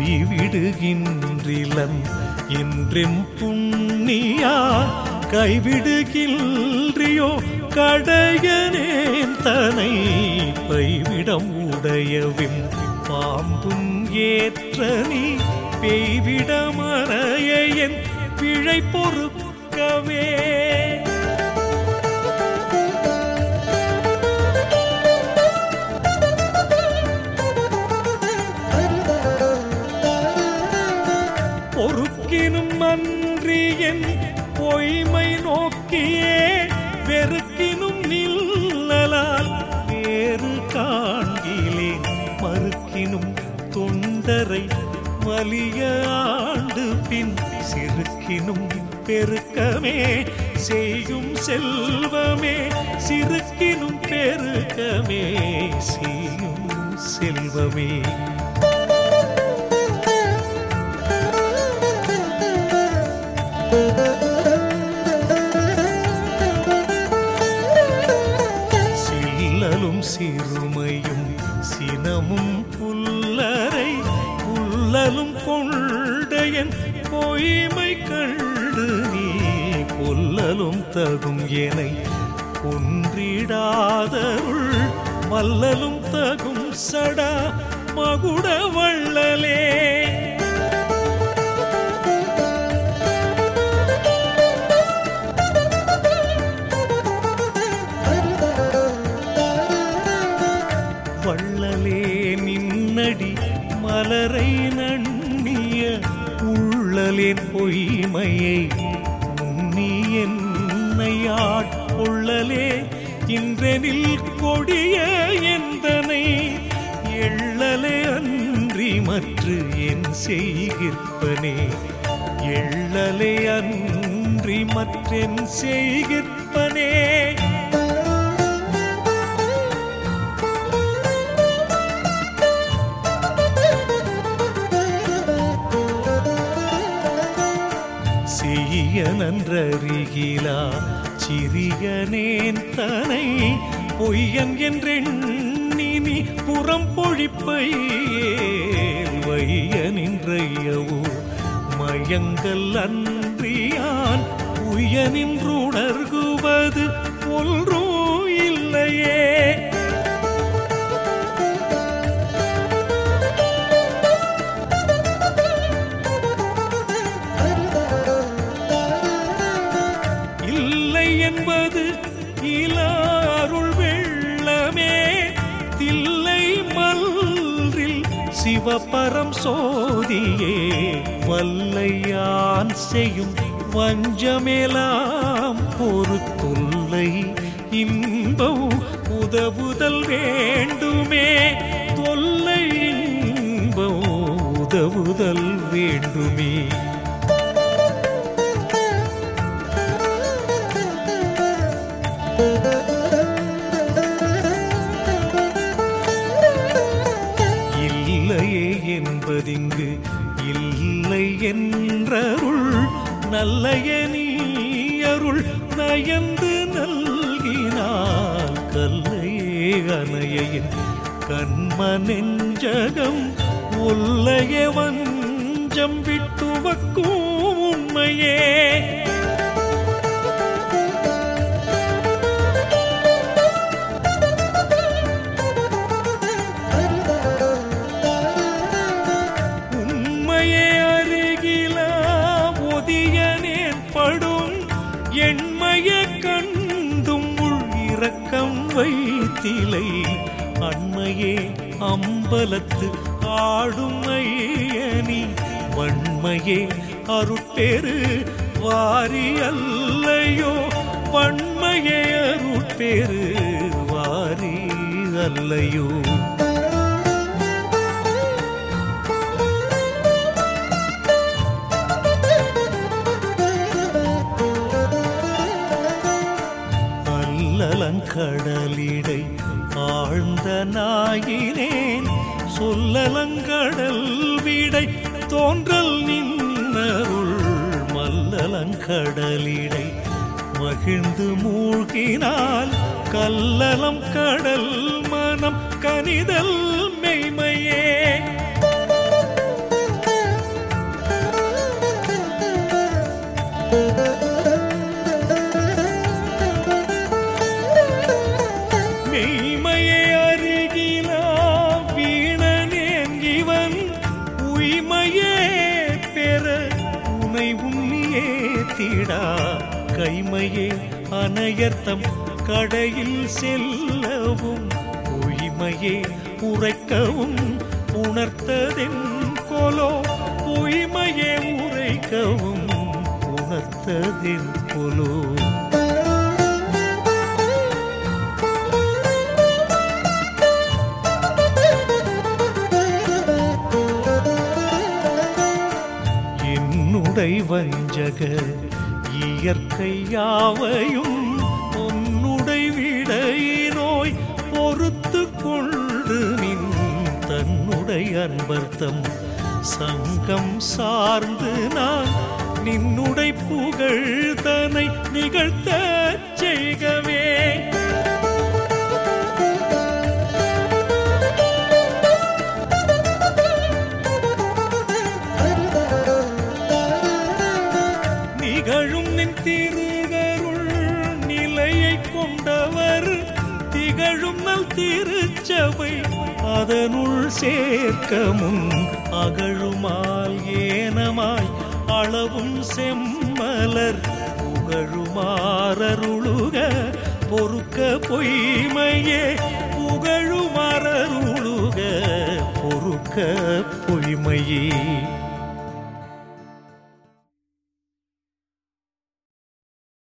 கைவிடுகின்றிலன் என்றெம் புண்ணியா கைவிடுகின்றியோ கடையனேன் தனை பைவிடம் உடையவின் பாம்பும் ஏற்ற நீ பெய்விடமறைய என் பிழை பொறுக்கவே பொறுக்கினும் அன்றி என் பொய்மை நோக்கியே வெறுக்கினும் நில்லலால் வேறு காண்கிலேன் மறுக்கினும் தொண்டரை வலிய ஆண்டு பின் சிறுக்கினும் பெருக்கமே செய்யும் செல்வமே சிறுக்கினும் பெருக்கமே செய்யும் செல்வமே சில்லலும் சிறுமையும் சினமும் புல்லரை புல்லலும் கொண்டையன் பொய்மை கண்டு நீ கொல்லலும் தகும் எனை கொன்றிடாதருள் மல்லலும் தகும் சடா மகுட வள்ளலே வள்ளலே நின்னடி மலரை நண்ணிய உள்ளலேன் பொய்மையை உன்னி என்னை ஆட்கொள்ளலே இன்றெனில் கொடிய எந்தனை எள்ளலே அன்றி மற்று என் செய்கிற்பனே எள்ளலே அன்றி மற்றென் செய்கிற்பனே செய்ய நன்றறிகிலா சிறியனேன் தனை பொய்யன் என்றெண்ணி நீ புறம் பொழிப்பையேல் வைய நின்றையவோ மயங்கல் அன்றியான் உய நின்றுணர்குவது ஒன்றோ இல்லையே இல்லை என்பது இலாருள் வெள்ளமே தில்லை மல்றில் சிவபரம் சோதியே வல்லையான் செய்யும் வஞ்சமேலாம் ஒரு தொல்லை இன்பம் உதவுதல் வேண்டுமே தொல்லை இன்பம் உதவுதல் வேண்டுமே இல்லையே என்பதிங்கு இல்லை என்றருள் நல்லைய நீயருள் நயந்து நல்கினால் கல்லையே அணையின் கண்ம நெஞ்சகம் உள்ளைய வஞ்சம் விட்டுவக்கும் உண்மையே உண்மையே அருகிலா ஒதியனேன் படும் எண்மைய கண்டும் உள் இரக்கம் வைத்திலை அண்மையே அம்பலத்து ஆடும் ஐயனி வன்மையே அருட்பெரு வாரி அல்லையோ வன்மையே அருட்பெரு வாரி அல்லையோ அல்லலங்கடலிடை ஆழ்ந்த நாயினேன் சொல்லலங்கடல் விடை தோன்றல் நின்னருள் மல்லலங்கடலிடை மகிழ்ந்து மூழ்கினால் கல்லலம் கடல் மனம் கனிதல் மெய்மையே உண்மை உன்னியே தீடா கைமையே அனையர்த்தம் கடையில் செல்லவும் பொய்மையே உரைக்கவும் உணர்த்ததென் கொலோ பொய்மையே உரைக்கவும் உணர்த்ததென் கொலோ என்னுடை வஞ்சக இயற்கை யாவையும் உன்னுடை விடையினோய் பொறுத்து கொண்டு நின் தன்னுடை அன்பர்த்தம் சங்கம் சார்ந்து நான் நின்னுடை புகழ் தனை நிகழ்த்த செய்கவே நிகழும் நின் திருகருள் நிலையை கொண்டவர் திகழும் நல் திருச்சபை அதனுள் சேர்க்க முன் அகழுமால் ஏனமாய் அளவும் செம்மலர் புகழுமாறருளுக பொறுக்க பொய்மையே புகழுமாறருளுக பொறுக்க பொய்மையே